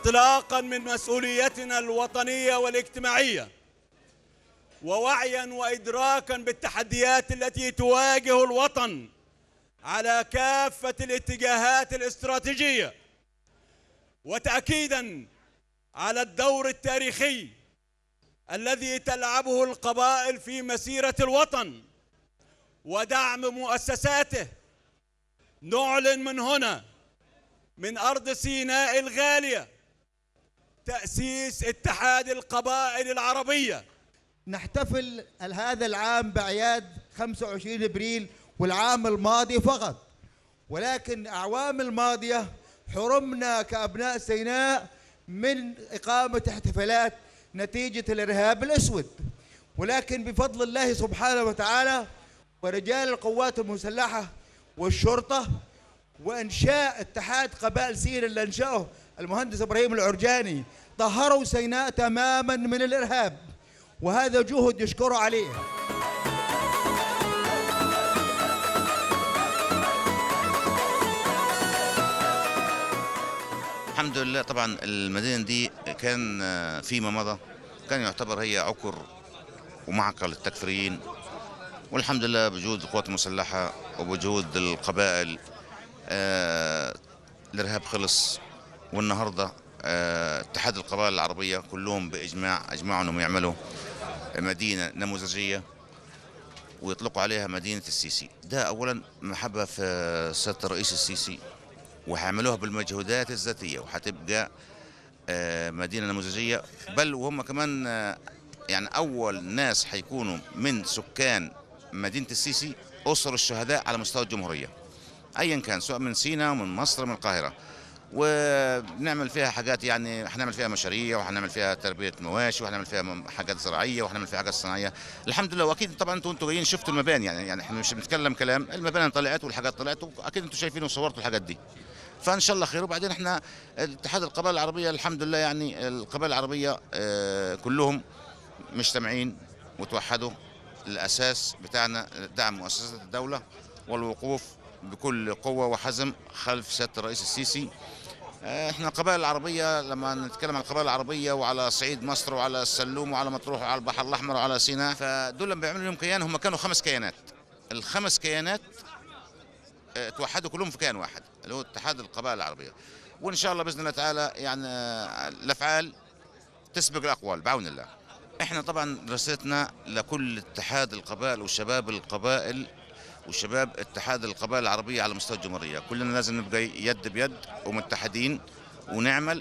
انطلاقا من مسؤوليتنا الوطنيه والاجتماعيه ووعيا وادراكا بالتحديات التي تواجه الوطن على كافه الاتجاهات الاستراتيجيه وتاكيدا على الدور التاريخي الذي تلعبه القبائل في مسيره الوطن ودعم مؤسساته نعلن من هنا من ارض سيناء الغاليه تاسيس اتحاد القبائل العربيه نحتفل هذا العام بأعياد 25 ابريل والعام الماضي فقط ولكن الاعوام الماضيه حرمنا كابناء سيناء من اقامه احتفالات نتيجه الارهاب الاسود ولكن بفضل الله سبحانه وتعالى ورجال القوات المسلحه والشرطه وانشاء اتحاد قبائل سينا اللي انشاه المهندس ابراهيم العرجاني طهروا سيناء تماما من الارهاب وهذا جهد يشكروا عليه الحمد لله طبعا المدينة دي كان آه، فيما مضى كان يعتبر هي عكر ومعقل التكفيريين والحمد لله بجهود القوات المسلحة وبجهود القبائل آه، الإرهاب خلص والنهاردة آه، اتحاد القبائل العربية كلهم بإجماع أجمعوا أنهم يعملوا مدينة نموذجية ويطلقوا عليها مدينة السيسي ده أولا محبة في سيادة الرئيس السيسي وهيعملوها بالمجهودات الذاتية وهتبقى آه، مدينة نموذجية بل وهم كمان آه، يعني أول ناس هيكونوا من سكان مدينة السيسي أسر الشهداء على مستوى الجمهورية أيا كان سواء من سينا من مصر من القاهرة وبنعمل فيها حاجات يعني هنعمل فيها مشاريع وهنعمل فيها تربيه مواشي وهنعمل فيها م- حاجات زراعيه وهنعمل فيها حاجات صناعيه الحمد لله واكيد طبعا انتوا انتوا جايين شفتوا المباني يعني يعني احنا مش بنتكلم كلام المباني طلعت والحاجات طلعت واكيد انتوا شايفين وصورتوا الحاجات دي فان شاء الله خير وبعدين احنا اتحاد القبائل العربيه الحمد لله يعني القبائل العربيه آه، كلهم مجتمعين وتوحدوا الاساس بتاعنا دعم مؤسسات الدوله والوقوف بكل قوه وحزم خلف سياده الرئيس السيسي آه، احنا القبائل العربيه لما نتكلم عن القبائل العربيه وعلى صعيد مصر وعلى السلوم وعلى مطروح وعلى البحر الاحمر وعلى سيناء فدول لما بيعملوا لهم كيان هم كانوا خمس كيانات الخمس كيانات آه، توحدوا كلهم في كيان واحد اللي هو اتحاد القبائل العربيه وان شاء الله باذن الله تعالى يعني آه، الافعال تسبق الاقوال بعون الله احنا طبعا رسالتنا لكل اتحاد القبائل وشباب القبائل وشباب اتحاد القبائل العربيه على مستوى الجمهوريه كلنا لازم نبقى يد بيد ومتحدين ونعمل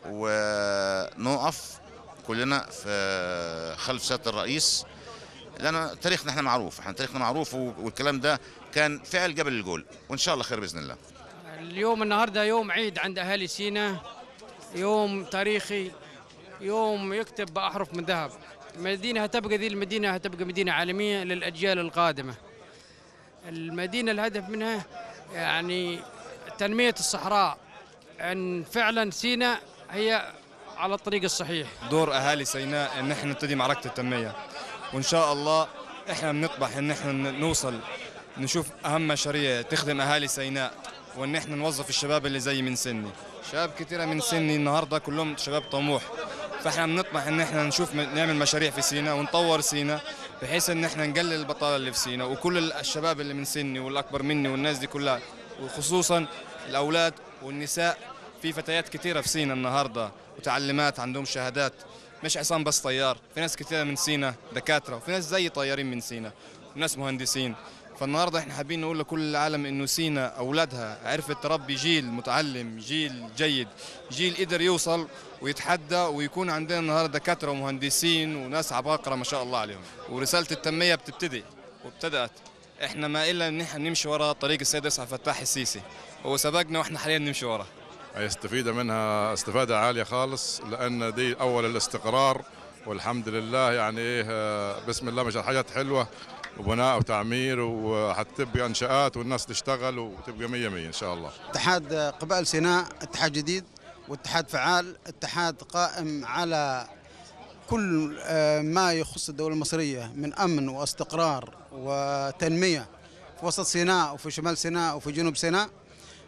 ونقف كلنا في خلف سياده الرئيس لان تاريخنا احنا معروف احنا تاريخنا معروف والكلام ده كان فعل قبل الجول وان شاء الله خير باذن الله اليوم النهارده يوم عيد عند اهالي سينا يوم تاريخي يوم يكتب باحرف من ذهب المدينه هتبقى ذي المدينه هتبقى مدينه عالميه للاجيال القادمه المدينه الهدف منها يعني تنميه الصحراء ان فعلا سينا هي على الطريق الصحيح دور اهالي سيناء ان احنا نبتدي معركه التنميه وان شاء الله احنا بنطمح ان احنا نوصل نشوف اهم مشاريع تخدم اهالي سيناء وان احنا نوظف الشباب اللي زي من سني شباب كثيره من سني النهارده كلهم شباب طموح فاحنا بنطمح ان احنا نشوف نعمل مشاريع في سيناء ونطور سيناء بحيث ان احنا نقلل البطاله اللي في سيناء وكل الشباب اللي من سني والاكبر مني والناس دي كلها وخصوصا الاولاد والنساء في فتيات كثيره في سيناء النهارده وتعلمات عندهم شهادات مش عصام بس طيار في ناس كثيره من سينا دكاتره وفي ناس زي طيارين من سينا وناس مهندسين فالنهارده احنا حابين نقول لكل العالم انه سينا اولادها عرفت تربي جيل متعلم جيل جيد جيل قدر يوصل ويتحدى ويكون عندنا النهارده دكاتره ومهندسين وناس عباقره ما شاء الله عليهم ورساله التنميه بتبتدي وابتدات احنا ما الا ان احنا نمشي ورا طريق السيد اسعد فتاح السيسي هو سبقنا واحنا حاليا نمشي وراه يستفيد منها استفادة عالية خالص لأن دي أول الاستقرار والحمد لله يعني إيه آه، بسم الله ما شاء الله حاجات حلوة وبناء وتعمير وحتبقى إنشاءات والناس تشتغل وتبقى مية مية إن شاء الله اتحاد قبائل سيناء اتحاد جديد واتحاد فعال اتحاد قائم على كل آه، ما يخص الدولة المصرية من أمن واستقرار وتنمية في وسط سيناء وفي شمال سيناء وفي جنوب سيناء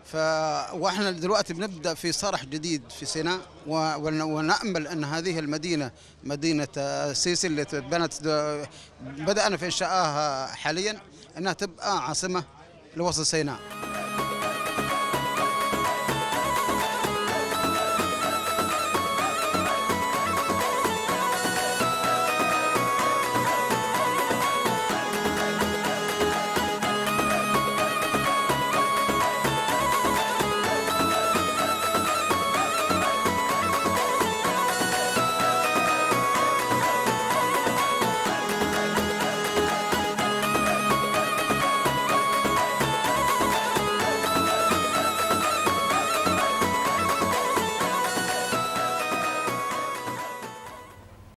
ف واحنا دلوقتي بنبدا في صرح جديد في سيناء و- ون- ونامل ان هذه المدينه مدينه آه، سيسي اللي بنت بدانا في انشائها حاليا انها تبقى عاصمه لوسط سيناء